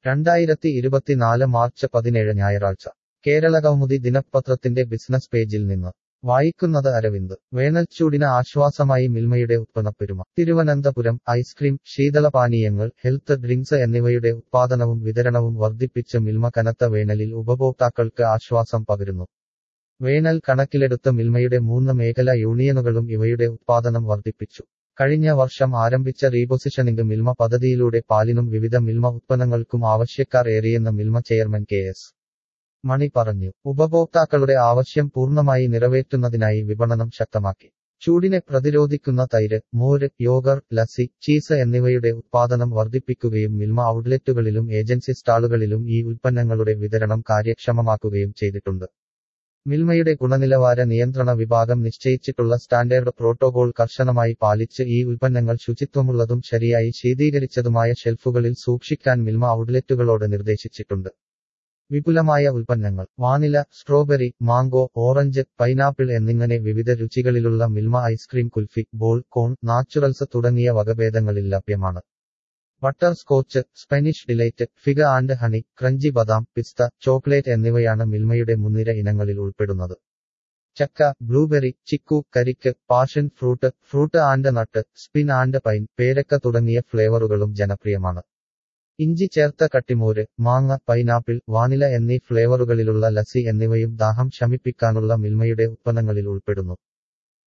രണ്ടായിരത്തി ഇരുപത്തിനാല് മാർച്ച് പതിനേഴ് ഞായറാഴ്ച കേരളകൗമുദി ദിനപത്രത്തിന്റെ ബിസിനസ് പേജിൽ നിന്ന് വായിക്കുന്നത് അരവിന്ദ് വേനൽച്ചൂടിന് ആശ്വാസമായി മിൽമയുടെ ഉത്പന്നപ്പെരുമ തിരുവനന്തപുരം ഐസ്ക്രീം ശീതളപാനീയങ്ങൾ ഹെൽത്ത് ഡ്രിങ്ക്സ് എന്നിവയുടെ ഉത്പാദനവും വിതരണവും വർദ്ധിപ്പിച്ച് മിൽമ കനത്ത വേനലിൽ ഉപഭോക്താക്കൾക്ക് ആശ്വാസം പകരുന്നു വേനൽ കണക്കിലെടുത്ത് മിൽമയുടെ മൂന്ന് മേഖല യൂണിയനുകളും ഇവയുടെ ഉത്പാദനം വർദ്ധിപ്പിച്ചു കഴിഞ്ഞ വർഷം ആരംഭിച്ച റീപൊസിഷനിംഗ് മിൽമ പദ്ധതിയിലൂടെ പാലിനും വിവിധ മിൽമ ഉത്പന്നങ്ങൾക്കും ആവശ്യക്കാർ ഏറിയെന്ന് Milma chairman K S Mani പറഞ്ഞു ഉപഭോക്താക്കളുടെ ആവശ്യം പൂർണ്ണമായി നിറവേറ്റുന്നതിനായി വിപണനം ശക്തമാക്കി ചൂടിനെ പ്രതിരോധിക്കുന്ന തൈര് മോര് യോഗർ ലസ്സി ചീസ് എന്നിവയുടെ ഉത്പാദനം വർദ്ധിപ്പിക്കുകയും മിൽമ ഔട്ട്ലെറ്റുകളിലും ഏജൻസി സ്റ്റാളുകളിലും ഈ ഉൽപ്പന്നങ്ങളുടെ വിതരണം കാര്യക്ഷമമാക്കുകയും ചെയ്തിട്ടുണ്ട് മിൽമയുടെ ഗുണനിലവാര നിയന്ത്രണ വിഭാഗം നിശ്ചയിച്ചിട്ടുള്ള സ്റ്റാൻഡേർഡ് പ്രോട്ടോകോൾ കർശനമായി പാലിച്ച് ഈ ഉൽപ്പന്നങ്ങൾ ശുചിത്വമുള്ളതും ശരിയായി ശീതീകരിച്ചതുമായ ഷെൽഫുകളിൽ സൂക്ഷിക്കാൻ മിൽമ ഔട്ട്ലെറ്റുകളോട് നിർദ്ദേശിച്ചിട്ടുണ്ട് വിപുലമായ ഉൽപ്പന്നങ്ങൾ vanilla strawberry mango orange pineapple എന്നിങ്ങനെ വിവിധ രുചികളിലുള്ള Milma ice cream kulfi ball cone naturals തുടങ്ങിയ വകഭേദങ്ങളിൽ ലഭ്യമാണ് butterscotch Spanish delight fig and honey crunchy ബദാം പിസ്ത ചോക്ലേറ്റ് എന്നിവയാണ് മിൽമയുടെ മുൻനിര ഇനങ്ങളിൽ ഉൾപ്പെടുന്നത് ചക്ക ബ്ലൂബെറി ചിക്കു കരിക്ക് passion fruit fruit and nut spin and pine പേരക്ക തുടങ്ങിയ ഫ്ലേവറുകളും ജനപ്രിയമാണ് ഇഞ്ചി ചേർത്ത കട്ടിമോര് മാങ്ങ പൈനാപ്പിൾ വാനില എന്നീ ഫ്ലേവറുകളിലുള്ള ലസ്സി എന്നിവയും ദാഹം ശമിപ്പിക്കാനുള്ള മിൽമയുടെ ഉത്പന്നങ്ങളിൽ ഉൾപ്പെടുന്നു